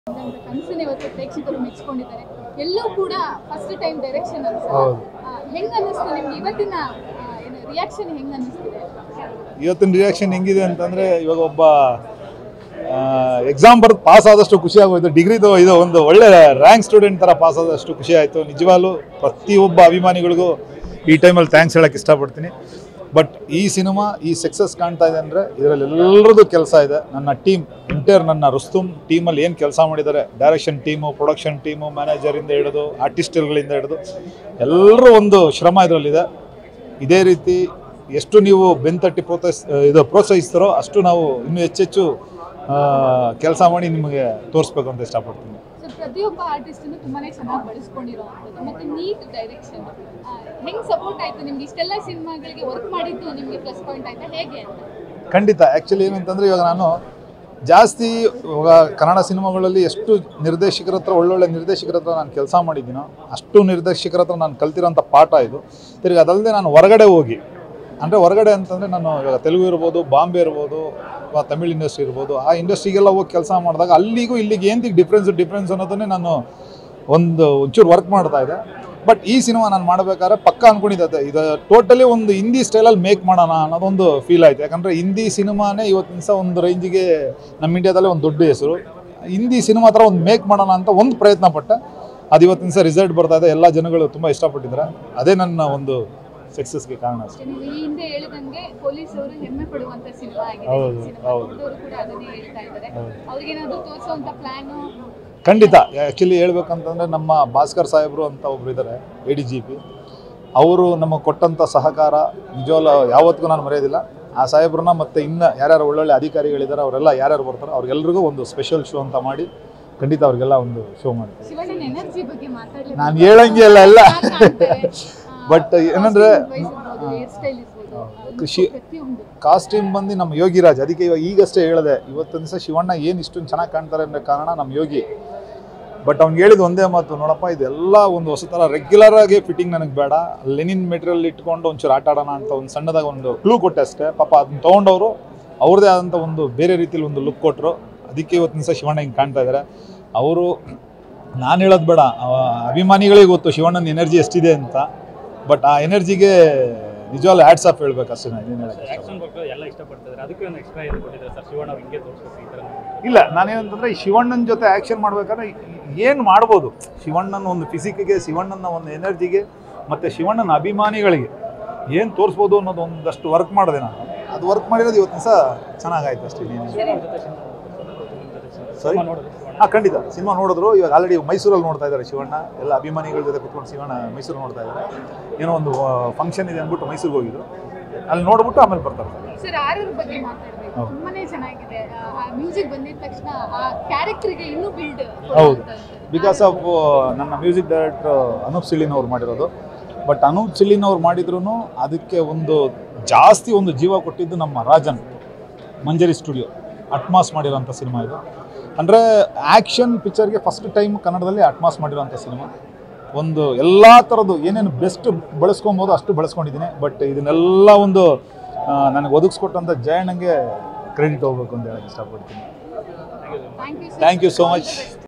ಅಂತ ಕನಸನ್ನ ಇವತ್ತು ಪ್ರೇಕ್ಷಕರು ಮೆಚ್ಕೊಂಡಿದ್ದಾರೆ ಎಲ್ಲೂ ಕೂಡ ಫಸ್ಟ್ ಟೈಮ್ ಡೈರೆಕ್ಷನ್ ಅನ್ಸ ಹೌದು. ಹೆಂಗ್ ಅನ್ನಿಸ್ತು ನಿಮ್ಗೆ ಇವತ್ತಿನ ಆ, ಏನು ರಿಯಾಕ್ಷನ್ ಹೆಂಗ್ ಅನ್ನಿಸ್ತಿದೆ ಇವತ್ತಿನ ರಿಯಾಕ್ಷನ್ ಹೆಂಗಿದೆ ಅಂತಂದರೆ ಇವಾಗ ಒಬ್ಬ ಎಕ್ಸಾಮ್ ಬರೆದು ಪಾಸ್ ಆದಷ್ಟು ಖುಷಿ ಆಗೋಯ್ತು ಡಿಗ್ರಿದು ಇದು ಒಂದು ಒಳ್ಳೆ ರ್ಯಾಂಕ್ ಸ್ಟೂಡೆಂಟ್ ಥರ ಪಾಸ್ ಆದಷ್ಟು ಖುಷಿ ಆಯಿತು ನಿಜವಾಗ್ಲೂ ಪ್ರತಿಯೊಬ್ಬ ಅಭಿಮಾನಿಗಳಿಗೂ ಈ ಟೈಮಲ್ಲಿ ಥ್ಯಾಂಕ್ಸ್ ಹೇಳಕ್ಕೆ ಇಷ್ಟಪಡ್ತೀನಿ ಬಟ್ ಈ ಸಿನಿಮಾ ಈ ಸಕ್ಸಸ್ ಕಾಣ್ತಾ ಇದೆ ಅಂದರೆ ಇದರಲ್ಲಿ ಎಲ್ಲರದ್ದು ಕೆಲಸ ಇದೆ ನನ್ನ ಟೀಮ್ ಎಂಟೈರ್ ನನ್ನ ರುಸ್ತುಮ್ ಟೀಮಲ್ಲಿ ಏನು ಕೆಲಸ ಮಾಡಿದ್ದಾರೆ ಡೈರೆಕ್ಷನ್ ಟೀಮು ಪ್ರೊಡಕ್ಷನ್ ಟೀಮು ಮ್ಯಾನೇಜರಿಂದ ಹಿಡಿದು ಆರ್ಟಿಸ್ಟ್ಗಳಿಂದ ಹಿಡಿದು ಎಲ್ಲರೂ ಒಂದು ಶ್ರಮ ಇದರಲ್ಲಿದೆ ಇದೇ ರೀತಿ ಎಷ್ಟು ನೀವು ಬೆನ್ತಟ್ಟಿ ಪ್ರೋತ್ಸಾಹಿಸ್ ಇದು ಪ್ರೋತ್ಸಾಹಿಸ್ತಾರೋ ಅಷ್ಟು ನಾವು ಇನ್ನೂ ಹೆಚ್ಚೆಚ್ಚು ಕೆಲಸ ಮಾಡಿ ನಿಮಗೆ ತೋರಿಸ್ಬೇಕು ಅಂತ ಇಷ್ಟಪಡ್ತೀನಿ ಸೊ ಪ್ರತಿಯೊಬ್ಬ ಆರ್ಟಿಸ್ಟ್ ತುಂಬಾನೇ ಚೆನ್ನಾಗಿ ಬಳಸ್ಕೊಂಡಿರೋವಂಥದ್ದು ಮತ್ತೆ ನೀಟ್ ಡೈರೆಕ್ಷನ್ ಹೆಂಗ್ ಸಪೋರ್ಟ್ ಆಯ್ತು ನಿಮ್ಗೆ ಇಷ್ಟೆಲ್ಲ ಸಿನಿಮಾಗಳಿಗೆ ವರ್ಕ್ ಮಾಡಿದ್ದು ನಿಮ್ಗೆ ಪ್ಲಸ್ ಪಾಯಿಂಟ್ ಆಯ್ತಾ ಹೇಗೆ ಅಂತ ಖಂಡಿತ ಆ್ಯಕ್ಚುಲಿ ಏನಂತಂದರೆ ಇವಾಗ ನಾನು ಜಾಸ್ತಿ ಇವಾಗ ಕನ್ನಡ ಸಿನಿಮಾಗಳಲ್ಲಿ ಎಷ್ಟು ನಿರ್ದೇಶಕರ ಹತ್ರ ಒಳ್ಳೊಳ್ಳೆ ನಿರ್ದೇಶಕರ ಹತ್ರ ನಾನು ಕೆಲಸ ಮಾಡಿದ್ದೀನೋ ಅಷ್ಟು ನಿರ್ದೇಶಕರ ಹತ್ರ ನಾನು ಕಲ್ತಿರೋಂಥ ಪಾಠ ಇದು ತಿರ್ಗಿ ಅದಲ್ಲದೆ ನಾನು ಹೊರಗಡೆ ಹೋಗಿ ಅಂದರೆ ಹೊರಗಡೆ ಅಂತಂದರೆ ನಾನು ಇವಾಗ ತೆಲುಗು ಇರ್ಬೋದು ಬಾಂಬೆ ಇರ್ಬೋದು ಅಥವಾ ತಮಿಳ್ ಇಂಡಸ್ಟ್ರಿ ಇರ್ಬೋದು ಆ ಇಂಡಸ್ಟ್ರಿಗೆಲ್ಲ ಹೋಗಿ ಕೆಲಸ ಮಾಡಿದಾಗ ಅಲ್ಲಿಗೂ ಇಲ್ಲಿಗೆ ಏನು ಡಿಫ್ರೆನ್ಸ್ ಡಿಫ್ರೆನ್ಸ್ ಅನ್ನೋದನ್ನೇ ನಾನು ಒಂದು ಒಂಚೂರು ವರ್ಕ್ ಮಾಡ್ತಾ ಇದ್ದೆ ಬಟ್ ಈ ಸಿನಿಮಾ ನಾನು ಮಾಡಬೇಕಾದ್ರೆ ಪಕ್ಕ ಅನ್ಕೊಂಡಿದ್ದೆ ಇದು ಟೋಟಲಿ ಒಂದು ಹಿಂದಿ ಸ್ಟೈಲಲ್ಲಿ ಮೇಕ್ ಮಾಡೋಣ ಅನ್ನೋದೊಂದು ಫೀಲ್ ಆಯ್ತು ಯಾಕಂದರೆ ಹಿಂದಿ ಸಿನಿಮಾನೇ ಇವತ್ತಿನ ಸಹ ಒಂದು ರೇಂಜಿಗೆ ನಮ್ಮ ಇಂಡಿಯಾದಲ್ಲೇ ಒಂದು ದೊಡ್ಡ ಹೆಸರು ಹಿಂದಿ ಸಿನಿಮಾ ಥರ ಒಂದು ಮೇಕ್ ಮಾಡೋಣ ಅಂತ ಒಂದು ಪ್ರಯತ್ನ ಪಟ್ಟೆ ಅದು ಇವತ್ತಿನ ಸಹ ರಿಸಲ್ಟ್ ಬರ್ತಾ ಇದೆ ಎಲ್ಲ ಜನಗಳು ತುಂಬ ಇಷ್ಟಪಟ್ಟಿದ್ದಾರೆ ಅದೇ ನನ್ನ ಒಂದು ಸಕ್ಸಸ್ಗೆ ಕಾರಣ ಅಷ್ಟೇ ನೀವು ಈ ಹಿಂದೆ ಹೇಳಿದಂಗೆ ಪೊಲೀಸ್ ಅವರು ಹೆಮ್ಮೆ ಪಡುವಂತ ಸಿನಿಮಾ ಆಗಿದೆ ಹೌದು, ಸಿನಿಮಾ ಹೌದು. ನೋಡೋರು ಕೂಡ ಅದನ್ನೇ ಹೇಳ್ತಾ ಇದ್ದಾರೆ ಹೌದು. ಅವ್ರಿಗೇನಾದ್ರು ತೋರಿಸುವಂತ ಪ್ಲಾನು ಖಂಡಿತ ಆ್ಯಕ್ಚುಲಿ ಹೇಳ್ಬೇಕಂತಂದರೆ ನಮ್ಮ ಭಾಸ್ಕರ್ ಸಾಹೇಬರು ಅಂತ ಒಬ್ರು ಇದ್ದಾರೆ ಎ ಡಿ ಜಿ ಪಿ ಅವರು ನಮಗೆ ಕೊಟ್ಟಂಥ ಸಹಕಾರ ನಿಜವಲ್ಲ ಯಾವತ್ತಿಗೂ ನಾನು ಮರೆಯೋದಿಲ್ಲ ಆ ಸಾಹೇಬ್ರನ್ನ ಮತ್ತು ಇನ್ನು ಯಾರ್ಯಾರು ಒಳ್ಳೊಳ್ಳೆ ಅಧಿಕಾರಿಗಳಿದ್ದಾರೆ ಅವರೆಲ್ಲ ಯಾರ್ಯಾರು ಬರ್ತಾರೋ ಅವ್ರಿಗೆಲ್ರಿಗೂ ಒಂದು ಸ್ಪೆಷಲ್ ಶೋ ಅಂತ ಮಾಡಿ ಖಂಡಿತ ಅವ್ರಿಗೆಲ್ಲ ಒಂದು ಶೋ ಮಾಡ್ತೀವಿ ಶಿವಣ್ಣನ ಎನರ್ಜಿ ಬಗ್ಗೆ ಮಾತಾಡ್ಲಿಕ್ಕೆ ನಾನು ಹೇಳಂಗೆ ಇಲ್ಲ ಎಲ್ಲ ಮಾತಾಡ್ತಾರೆ. ಆ, ಬಟ್ ಏನಂದ್ರೆ costume wise ಇರ್ಬೋದು, hair style ಇರ್ಬೋದು, ಅದು ಕೃಷಿ- ಪ್ರತಿಯೊಂದು ಕಾಸ್ಟ್ಯೂಮ್ ಬಂದು ನಮ್ಮ ಯೋಗಿರಾಜ್ ಅದಕ್ಕೆ ಇವಾಗ ಈಗಷ್ಟೇ ಹೇಳಿದೆ ಇವತ್ತಿನ ದಿವಸ ಶಿವಣ್ಣ ಏನು ಇಷ್ಟೊಂದು ಚೆನ್ನಾಗಿ ಕಾಣ್ತಾರೆ ಅನ್ನೋ ಕಾರಣ ನಮ್ಮ ಯೋಗಿ ಬಟ್ ಅವ್ನಿಗೆ ಹೇಳಿದ ಒಂದೇ ಮಾತು ನೋಡಪ್ಪ ಇದೆಲ್ಲ ಒಂದು ಹೊಸ ಥರ ರೆಗ್ಯುಲರ್ ಆಗಿ ಫಿಟ್ಟಿಂಗ್ ನನಗೆ ಬೇಡ ಲೆನಿನ್ ಮೆಟೀರಿಯಲ್ ಇಟ್ಕೊಂಡು ಒಂಚೂರು ಆಟ ಆಡೋಣ ಅಂತ ಒಂದು ಸಣ್ಣದಾಗಿ ಒಂದು ಕ್ಲೂ ಕೊಟ್ಟೆ ಅಷ್ಟೇ ಪಾಪ ಅದನ್ನ ತೊಗೊಂಡವರು ಅವ್ರದ್ದೇ ಆದಂಥ ಒಂದು ಬೇರೆ ರೀತಿಯಲ್ಲಿ ಒಂದು ಲುಕ್ ಕೊಟ್ಟರು ಅದಕ್ಕೆ ಇವತ್ತಿನ ದಿವಸ ಶಿವಣ್ಣ ಹಿಂಗೆ ಕಾಣ್ತಾ ಇದ್ದಾರೆ ಅವರು ನಾನು ಹೇಳೋದು ಬೇಡ ಅವ ಅಭಿಮಾನಿಗಳಿಗೆ ಗೊತ್ತು ಶಿವಣ್ಣನ ಎನರ್ಜಿ ಎಷ್ಟಿದೆ ಅಂತ ಬಟ್ ಆ ಎನರ್ಜಿಗೆ ನಿಜವಾಗ್ಲೂ ಹ್ಯಾಟ್ಸ್ ಆಫ್ ಹೇಳ್ಬೇಕು ಅಷ್ಟೇ ನಾನು ಏನು ಹೇಳಕ್ಕೆ ಇಷ್ಟಪಡ್ತೀನಿ. ಆಕ್ಷನ್ ವರ್ಕ್ ಎಲ್ಲ ಇಷ್ಟಪಡ್ತಿದ್ದಾರೆ ಅದಕ್ಕೆ ಒಂದು ಎಕ್ಸ್ಟ್ರಾ ಏನು ಕೊಟ್ಟಿದ್ದಾರೆ ಸರ್ ಶಿವಣ್ಣ ಅವ್ರು ಹಿಂಗೆ ತೋರಿಸ್ಬೇಕು ಈ ಥರ ಇಲ್ಲ ನಾನೇನಂತಂದ್ರೆ ಈ ಶಿವಣ್ಣನ ಜೊತೆ ಆ್ಯಕ್ಷನ್ ಮಾಡ್ಬೇಕಾದ್ರೆ ಏನು ಮಾಡ್ಬೋದು ಶಿವಣ್ಣನ ಒಂದು ಫಿಸಿಕ್ಗೆ ಶಿವಣ್ಣನ ಒಂದು ಎನರ್ಜಿಗೆ ಮತ್ತು ಶಿವಣ್ಣನ ಅಭಿಮಾನಿಗಳಿಗೆ ಏನು ತೋರಿಸ್ಬೋದು ಅನ್ನೋದು ಒಂದಷ್ಟು ವರ್ಕ್ ಮಾಡಿದೆ ನಾನು ಅದು ವರ್ಕ್ ಮಾಡಿರೋದು ಇವತ್ತು ಸಹ ಚೆನ್ನಾಗಾಯ್ತು ಅಷ್ಟೇ ಇನ್ನೇನಿಲ್ಲ. ಶಿವಣ್ಣ ಜೊತೆ ಸಿನಿಮಾ ಸರಿ ಸಿನಿಮಾ ನೋಡೋದು ಶಿವಣ್ಣ ಹಾಂ ಖಂಡಿತ ಸಿನಿಮಾ ನೋಡಿದ್ರು ಇವಾಗ ಆಲ್ರೆಡಿ ಮೈಸೂರಲ್ಲಿ ನೋಡ್ತಾ ಇದ್ದಾರೆ ಶಿವಣ್ಣ ಎಲ್ಲ ಅಭಿಮಾನಿಗಳ ಜೊತೆ ಕುತ್ಕೊಂಡು ಶಿವಣ್ಣ ಮೈಸೂರು ನೋಡ್ತಾ ಇದ್ದಾರೆ ಏನೋ ಒಂದು ಫಂಕ್ಷನ್ ಇದೆ ಅಂದ್ಬಿಟ್ಟು ಮೈಸೂರಿಗೆ ಹೋಗಿದ್ರು ಅಲ್ಲಿ ನೋಡ್ಬಿಟ್ಟು ಆಮೇಲೆ ಬರ್ತಾರೆ ಸರ್ ಆರರ್ ಬಗ್ಗೆ ಮಾತಾಡ್ಬೇಕು ಹೌದು. ತುಂಬಾನೇ ಚೆನ್ನಾಗಿದೆ ಆ ಮ್ಯೂಸಿಕ್ ಬಂದಿದ ತಕ್ಷಣ ಆ ಕ್ಯಾರೆಕ್ಟರ್ಗೆ ಇನ್ನೂ ಬಿಲ್ಡ್ ಹೌದು ಬಿಕಾಸ್ ಆಫ್ ನನ್ನ ಮ್ಯೂಸಿಕ್ ಡೈರೆಕ್ಟರ್ ಅನೂಪ್ ಸಿಳ್ಳಿನ್ ಅವ್ರು ಮಾಡಿರೋದು ಬಟ್ ಅನೂಪ್ ಸಿಳ್ಳಿನ್ ಅವ್ರು ಮಾಡಿದ್ರು ಅದಕ್ಕೆ ಒಂದು ಜಾಸ್ತಿ ಒಂದು ಜೀವ ಕೊಟ್ಟಿದ್ದು ನಮ್ಮ ರಾಜನ್ ಮಂಜರಿ ಸ್ಟುಡಿಯೋ ಅಟ್ಮಾಸ್ ಮಾಡಿರೋಂಥ ಸಿನಿಮಾ ಇದು ಅಂದರೆ ಆ್ಯಕ್ಷನ್ ಪಿಕ್ಚರ್ಗೆ ಫಸ್ಟ್ ಟೈಮ್ ಕನ್ನಡದಲ್ಲಿ ಅಟ್ಮಾಸ್ ಮಾಡಿರೋಂಥ ಸಿನಿಮಾ ಒಂದು ಎಲ್ಲ ಥರದ್ದು ಏನೇನು ಬೆಸ್ಟ್ ಬಳಸ್ಕೊಬೋದು ಅಷ್ಟು ಬಳಸ್ಕೊಂಡಿದ್ದೀನಿ ಬಟ್ ಇದನ್ನೆಲ್ಲ ಒಂದು ಆ, ನನಗೆ ಒದಗಿಸ್ಕೊಟ್ಟಂಥ ಜಯಣ್ಣಂಗೆ ಕ್ರೆಡಿಟ್ ಹೋಗ್ಬೇಕು ಅಂತ ಹೇಳಕ್ಕೆ ಇಷ್ಟಪಡ್ತೀನಿ thank you thank you so much